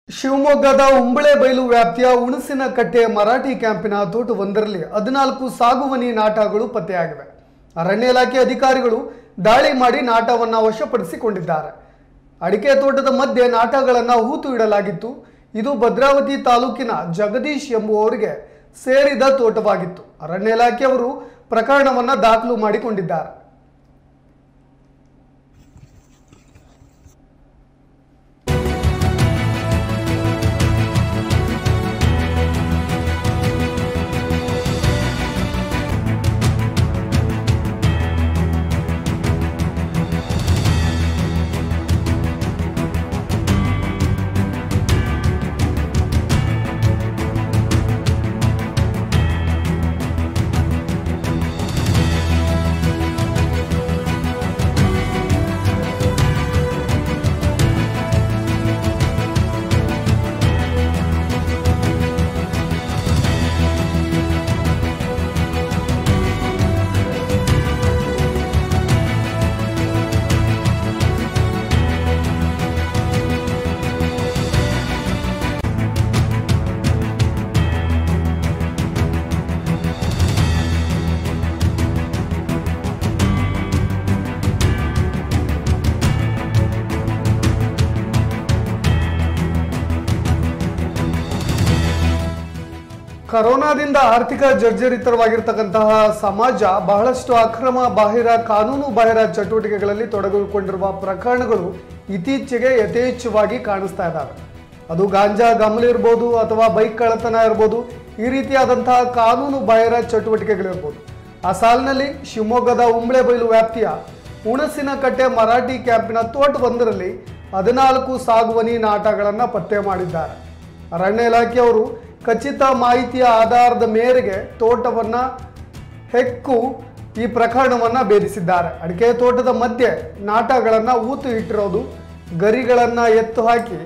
ಶಿವಮೊಗ್ಗದ ಉಂಬಳೆ ಬೈಲು ವ್ಯಾಪ್ತಿಯ ಹುಣಸಿನ ಕಟ್ಟೆ ಮರಾಠಿ ಕ್ಯಾಂಪಿನ ತೋಟವೊಂದರಲ್ಲಿ ಹದಿನಾಲ್ಕು ಸಾಗುವನಿ ನಾಟಗಳು ಪತ್ತೆಯಾಗಿವೆ ಅರಣ್ಯ ಇಲಾಖೆ ಅಧಿಕಾರಿಗಳು ದಾಳಿ ಮಾಡಿ ನಾಟವನ್ನು ವಶಪಡಿಸಿಕೊಂಡಿದ್ದಾರೆ ಅಡಿಕೆ ತೋಟದ ಮಧ್ಯೆ ನಾಟಗಳನ್ನು ಹೂತು ಇಡಲಾಗಿತ್ತು ಇದು ಭದ್ರಾವತಿ ತಾಲೂಕಿನ ಜಗದೀಶ್ ಎಂಬುವವರಿಗೆ ಸೇರಿದ ತೋಟವಾಗಿತ್ತು ಅರಣ್ಯ ಇಲಾಖೆಯವರು ಪ್ರಕರಣವನ್ನು ದಾಖಲು ಮಾಡಿಕೊಂಡಿದ್ದಾರೆ ಕರೋನಾದಿಂದ ಆರ್ಥಿಕ ಜರ್ಜರಿತವಾಗಿರ್ತಕ್ಕಂತಹ ಸಮಾಜ ಬಹಳಷ್ಟು ಅಕ್ರಮ ಬಾಹಿರ ಕಾನೂನು ಬಾಹಿರ ಚಟುವಟಿಕೆಗಳಲ್ಲಿ ತೊಡಗಿಕೊಂಡಿರುವ ಪ್ರಕರಣಗಳು ಇತ್ತೀಚೆಗೆ ಯಥೇಚ್ಛವಾಗಿ ಕಾಣಿಸ್ತಾ ಇದ್ದಾವೆ ಅದು ಗಾಂಜಾ ಗಮಲ ಇರ್ಬೋದು ಅಥವಾ ಬೈಕ್ ಕಳ್ಳತನ ಇರ್ಬೋದು ಈ ರೀತಿಯಾದಂತಹ ಕಾನೂನು ಬಾಹಿರ ಚಟುವಟಿಕೆಗಳಿರ್ಬೋದು ಆ ಸಾಲಿನಲ್ಲಿ ಶಿವಮೊಗ್ಗದ ಉಂಬಳೆಬೈಲು ವ್ಯಾಪ್ತಿಯ ಹುಣಸಿನ ಕಟ್ಟೆ ಮರಾಠಿ ಕ್ಯಾಂಪಿನ ತೋಟವೊಂದರಲ್ಲಿ ಹದಿನಾಲ್ಕು ಸಾಗುವನಿ ನಾಟಗಳನ್ನು ಪತ್ತೆ ಮಾಡಿದ್ದಾರೆ ಅರಣ್ಯ ಇಲಾಖೆಯವರು ಖಚಿತ ಮಾಹಿತಿಯ ಆಧಾರದ ಮೇರೆಗೆ ತೋಟವನ್ನ ಹೆಕ್ಕು ಈ ಪ್ರಕರಣವನ್ನ ಭೇದಿಸಿದ್ದಾರೆ ಅಡಿಕೆ ತೋಟದ ಮಧ್ಯೆ ನಾಟಗಳನ್ನ ಊತು ಇಟ್ಟಿರೋದು ಗರಿಗಳನ್ನ ಎತ್ತು ಹಾಕಿ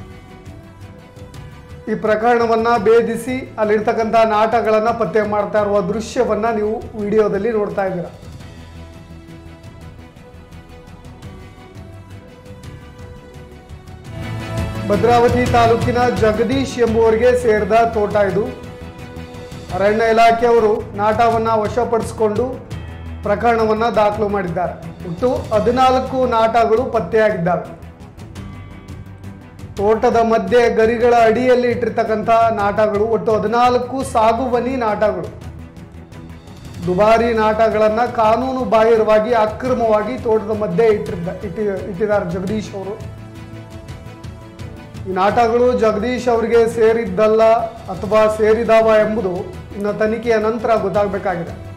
ಈ ಪ್ರಕರಣವನ್ನ ಭೇದಿಸಿ ಅಲ್ಲಿರ್ತಕ್ಕಂಥ ನಾಟಗಳನ್ನ ಪತ್ತೆ ಮಾಡ್ತಾ ಇರುವ ದೃಶ್ಯವನ್ನ ನೀವು ವಿಡಿಯೋದಲ್ಲಿ ನೋಡ್ತಾ ಇದ್ದೀರಾ ಭದ್ರಾವತಿ ತಾಲೂಕಿನ ಜಗದೀಶ್ ಎಂಬುವರಿಗೆ ಸೇರಿದ ತೋಟ ಇದು ಅರಣ್ಯ ಇಲಾಖೆಯವರು ನಾಟವನ್ನ ವಶಪಡಿಸಿಕೊಂಡು ಪ್ರಕರಣವನ್ನ ದಾಖಲು ಮಾಡಿದ್ದಾರೆ ಒಟ್ಟು ಹದಿನಾಲ್ಕು ನಾಟಗಳು ಪತ್ತೆಯಾಗಿದ್ದಾವೆ ತೋಟದ ಮಧ್ಯೆ ಗರಿಗಳ ಅಡಿಯಲ್ಲಿ ಇಟ್ಟಿರ್ತಕ್ಕಂಥ ನಾಟಗಳು ಒಟ್ಟು ಹದಿನಾಲ್ಕು ಸಾಗುವನಿ ನಾಟಗಳು ದುಬಾರಿ ನಾಟಗಳನ್ನ ಕಾನೂನು ಬಾಹಿರವಾಗಿ ಅಕ್ರಮವಾಗಿ ತೋಟದ ಮಧ್ಯೆ ಇಟ್ಟಿದ್ದ ಇಟ್ಟಿ ಇಟ್ಟಿದ್ದಾರೆ ಜಗದೀಶ್ ಅವರು ಈ ನಾಟಗಳು ಜಗದೀಶ್ ಅವರಿಗೆ ಸೇರಿದ್ದಲ್ಲ ಅಥವಾ ಸೇರಿದಾವ ಎಂಬುದು ಇನ್ನು ತನಿಖೆಯ ನಂತರ ಗೊತ್ತಾಗಬೇಕಾಗಿದೆ